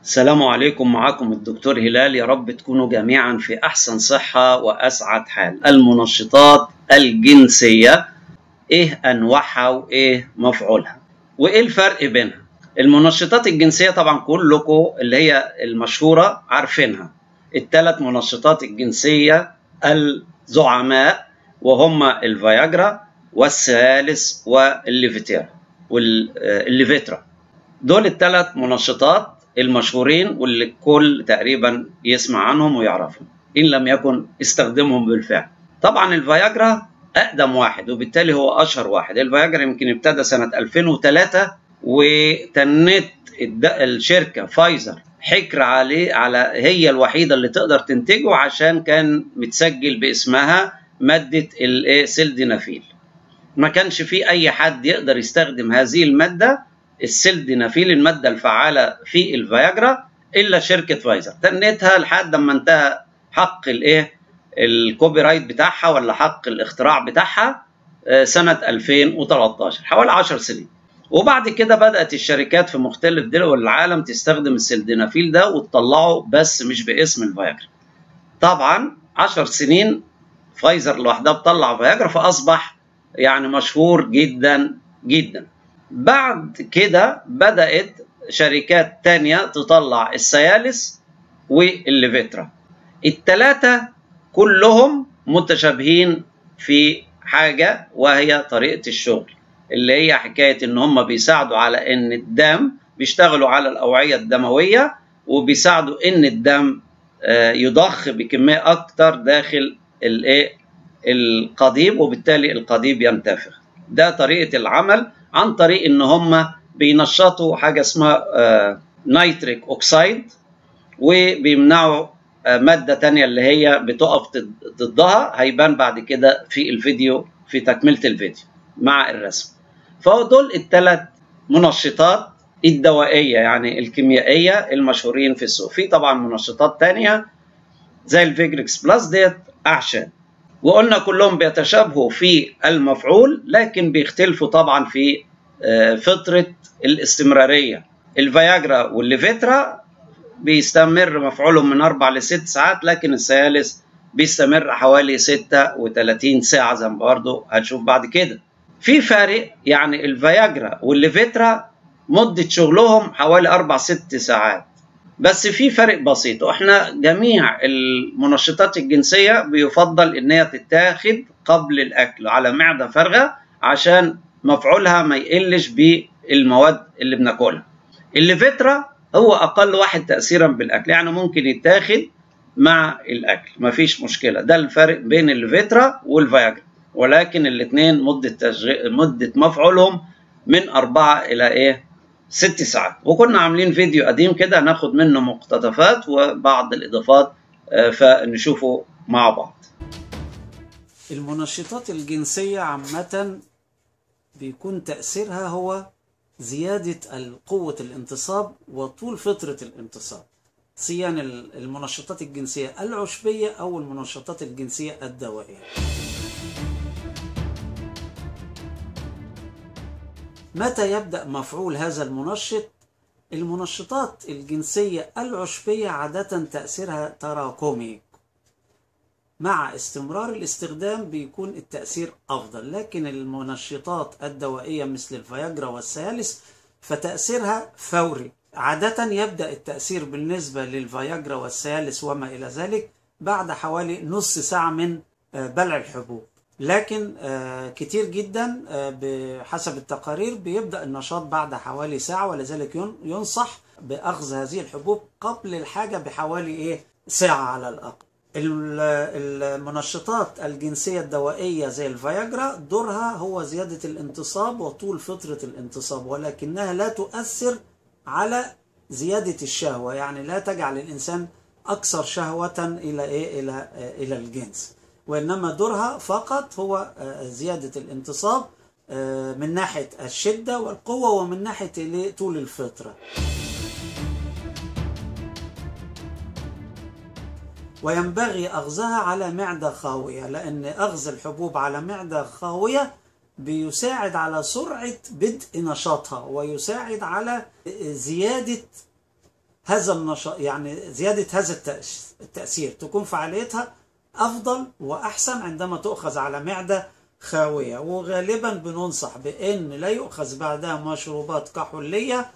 السلام عليكم معكم الدكتور هلال يا رب تكونوا جميعا في أحسن صحة وأسعد حال المنشطات الجنسية إيه أنواعها وإيه مفعولها وإيه الفرق بينها المنشطات الجنسية طبعا كلكم اللي هي المشهورة عارفينها الثلاث منشطات الجنسية الزعماء وهم الفياجرا والسيالس والليفيتيرا والليفيترا دول الثلاث منشطات المشهورين واللي الكل تقريبا يسمع عنهم ويعرفهم ان لم يكن استخدمهم بالفعل طبعا الفياجرا اقدم واحد وبالتالي هو اشهر واحد الفياجرا يمكن ابتدى سنه 2003 وتنت الشركه فايزر حكر عليه على هي الوحيده اللي تقدر تنتجه عشان كان متسجل باسمها ماده السيلدينافيل ما كانش في اي حد يقدر يستخدم هذه الماده السيلدينافيل الماده الفعاله في الفياجرا الا شركه فايزر تنتها لحد ما انتهى حق الايه الكوبي رايت بتاعها ولا حق الاختراع بتاعها سنه 2013 حوالي 10 سنين وبعد كده بدات الشركات في مختلف دول العالم تستخدم السيلدينافيل ده وتطلعه بس مش باسم الفياجرا طبعا 10 سنين فايزر لوحدها بتطلع فياجرا فاصبح يعني مشهور جدا جدا بعد كده بدأت شركات تانية تطلع السيالس والليفيترا التلاتة كلهم متشابهين في حاجة وهي طريقة الشغل اللي هي حكاية ان هم بيساعدوا على ان الدم بيشتغلوا على الأوعية الدموية وبيساعدوا ان الدم يضخ بكمية أكتر داخل الايه القضيب وبالتالي القضيب ينتفخ ده طريقة العمل عن طريق ان هم بينشطوا حاجه اسمها نيتريك اوكسايد وبيمنعوا ماده تانية اللي هي بتقف ضدها هيبان بعد كده في الفيديو في تكمله الفيديو مع الرسم فهو دول الثلاث منشطات الدوائيه يعني الكيميائيه المشهورين في السوق في طبعا منشطات تانية زي الفيجريكس بلس ديت اعشاب وقلنا كلهم بيتشابهوا في المفعول لكن بيختلفوا طبعا في فترة الاستمرارية الفياجرا والليفيترا بيستمر مفعولهم من أربع لست ساعات لكن السيالس بيستمر حوالي 36 ساعة زي ما برضه هنشوف بعد كده في فارق يعني الفياجرا والليفيترا مدة شغلهم حوالي أربع ست ساعات بس في فرق بسيط واحنا جميع المنشطات الجنسيه بيفضل ان هي تتاخد قبل الاكل على معده فارغه عشان مفعولها ما يقلش بالمواد اللي بناكلها الليفيترا هو اقل واحد تاثيرا بالاكل يعني ممكن يتاخد مع الاكل مفيش مشكله ده الفرق بين الليفيترا والفياجرا ولكن الاثنين مده تشغيل مده مفعولهم من أربعة إلى إيه ست ساعات وكنا عاملين فيديو قديم كده هناخد منه مقتطفات وبعض الإضافات فنشوفه مع بعض المنشطات الجنسية عامة بيكون تأثيرها هو زيادة قوة الانتصاب وطول فترة الانتصاب سيان المنشطات الجنسية العشبية أو المنشطات الجنسية الدوائية متى يبدأ مفعول هذا المنشط؟ المنشطات الجنسية العشبية عادة تأثيرها تراكمي مع استمرار الاستخدام بيكون التأثير أفضل لكن المنشطات الدوائية مثل الفياجرا والسيالس فتأثيرها فوري عادة يبدأ التأثير بالنسبة للفياجرا والسيالس وما إلى ذلك بعد حوالي نص ساعة من بلع الحبوب لكن كتير جدا بحسب التقارير بيبدأ النشاط بعد حوالي ساعة ولذلك ينصح بأخذ هذه الحبوب قبل الحاجة بحوالي إيه ساعة على الأقل المنشطات الجنسية الدوائية زي الفياجرا دورها هو زيادة الانتصاب وطول فترة الانتصاب ولكنها لا تؤثر على زيادة الشهوة يعني لا تجعل الإنسان أكثر شهوة إلى إيه إلى إلى الجنس وإنما دورها فقط هو زيادة الانتصاب من ناحية الشدة والقوة ومن ناحية طول الفترة وينبغي أخذها على معدة خاوية لأن أخذ الحبوب على معدة خاوية بيساعد على سرعة بدء نشاطها ويساعد على زيادة هذا النشاط يعني زيادة هذا التأثير تكون فعاليتها أفضل وأحسن عندما تؤخذ على معدة خاوية وغالبا بننصح بأن لا يؤخذ بعدها مشروبات كحولية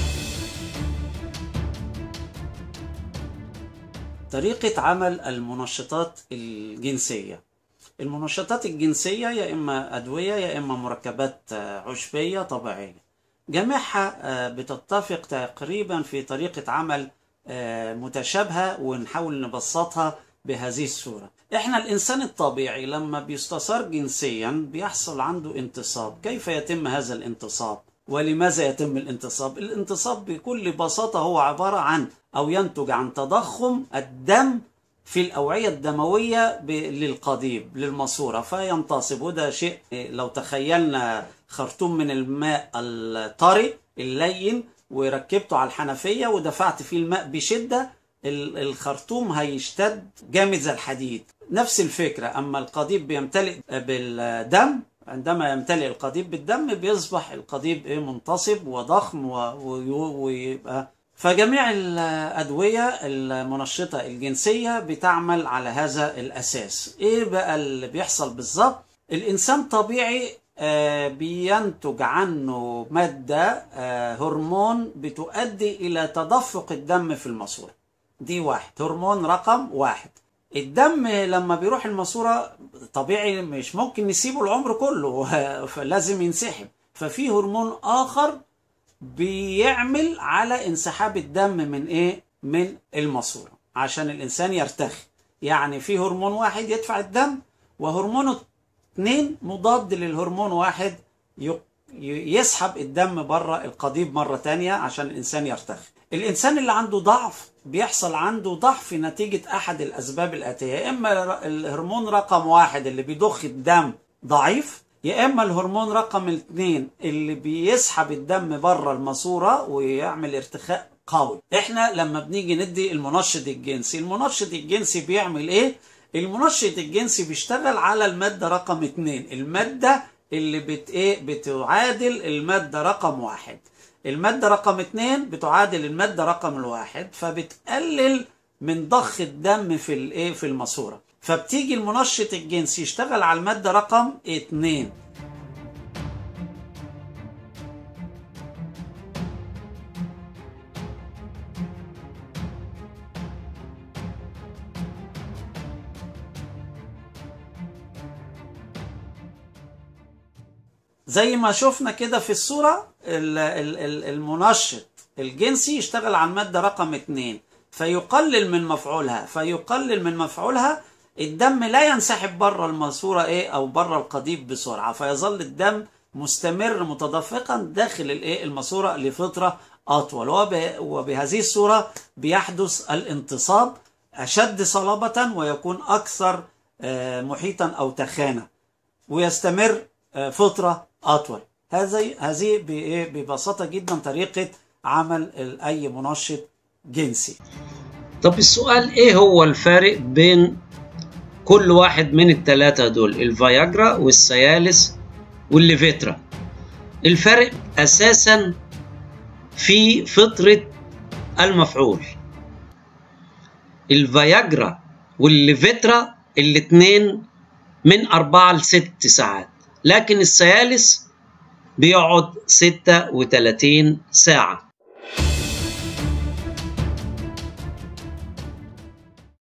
طريقة عمل المنشطات الجنسية المنشطات الجنسية يا إما أدوية يا إما مركبات عشبية طبيعية جميعها بتتفق تقريبا في طريقة عمل متشابهة ونحاول نبسطها بهذه الصورة احنا الانسان الطبيعي لما بيستثار جنسيا بيحصل عنده انتصاب كيف يتم هذا الانتصاب ولماذا يتم الانتصاب الانتصاب بكل بساطة هو عبارة عن او ينتج عن تضخم الدم في الأوعية الدموية للقضيب للماسورة فينتصب وده شيء لو تخيلنا خرطوم من الماء الطري اللين وركبته على الحنفية ودفعت فيه الماء بشدة الخرطوم هيشتد جامد زي الحديد نفس الفكرة أما القضيب بيمتلئ بالدم عندما يمتلئ القضيب بالدم بيصبح القضيب منتصب وضخم ويبقى فجميع الأدوية المنشطة الجنسية بتعمل على هذا الأساس إيه بقى اللي بيحصل بالظبط الإنسان طبيعي بينتج عنه مادة هرمون بتؤدي إلى تدفق الدم في الماسورة دي واحد هرمون رقم واحد الدم لما بيروح الماسورة طبيعي مش ممكن نسيبه العمر كله فلازم ينسحب ففي هرمون آخر بيعمل على انسحاب الدم من ايه من الماسورة عشان الانسان يرتخي يعني في هرمون واحد يدفع الدم وهرمون اثنين مضاد للهرمون واحد يسحب الدم بره القضيب مرة تانية عشان الإنسان يرتخي الإنسان اللي عنده ضعف بيحصل عنده ضعف نتيجة أحد الأسباب الآتية يا إما الهرمون رقم واحد اللي بيضخ الدم ضعيف يا إما الهرمون رقم اثنين اللي بيسحب الدم بره الماسورة ويعمل ارتخاء قوي احنا لما بنيجي ندي المنشط الجنسي المنشط الجنسي بيعمل ايه المنشط الجنسي بيشتغل على المادة رقم اتنين المادة اللي بت ايه بتعادل المادة رقم واحد المادة رقم اتنين بتعادل المادة رقم الواحد فبتقلل من ضخ الدم في الايه في الماسورة فبتيجي المنشط الجنسي يشتغل على المادة رقم اتنين زي ما شفنا كده في الصورة المنشط الجنسي يشتغل على المادة رقم اتنين فيقلل من مفعولها فيقلل من مفعولها الدم لا ينسحب بره الماسورة ايه او بره القضيب بسرعة فيظل الدم مستمر متدفقا داخل الايه الماسورة لفترة اطول وبهذه الصورة بيحدث الانتصاب اشد صلابة ويكون اكثر محيطا او تخانة ويستمر فترة اطول هذه هذه ببساطة جدا طريقة عمل اي منشط جنسي طب السؤال ايه هو الفارق بين كل واحد من الثلاثة دول الفياجرا والسيالس والليفيترا الفرق أساسا في فطرة المفعول الفياجرا والليفيترا الاتنين من أربعة لست ساعات لكن السيالس بيقعد ستة وتلاتين ساعة